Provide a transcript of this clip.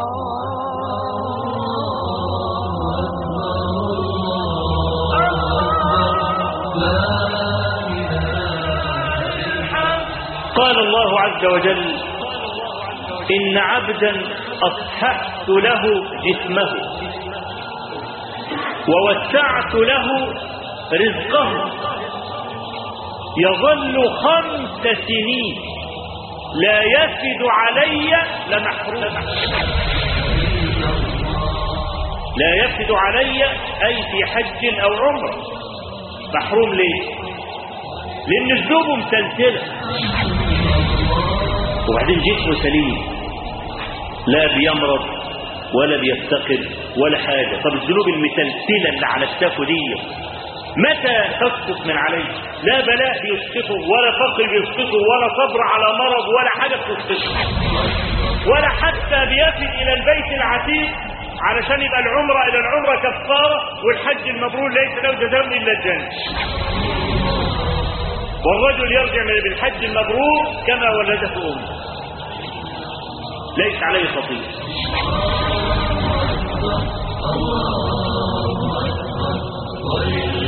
قال الله عز وجل إن عبدا أصححت له جسمه ووسعت له رزقه يظل خمس سنين لا يفد علي لمحروم لا يفد علي أي في حج أو عمره محروم ليه لأن الذنوب متلتلة وبعدين جسمه سليم لا بيمرض ولا بيفتقد ولا حاجة طب الذنوب المتلتلة اللي على التافه دي متى تسقط من عليه لا بلاء بيسقطه ولا فقر بيسقطه ولا صبر على مرض ولا حاجة بتسقطه ولا حتى بيفد إلى البيت العتيق علشان يبقى العمرة إلى العمرة كفارة والحج المبرور ليس له جزاء إلا الجنة والرجل يرجع من بالحج المبرور كما ولدته أمه ليس عليه خطيئة الله أكبر ولله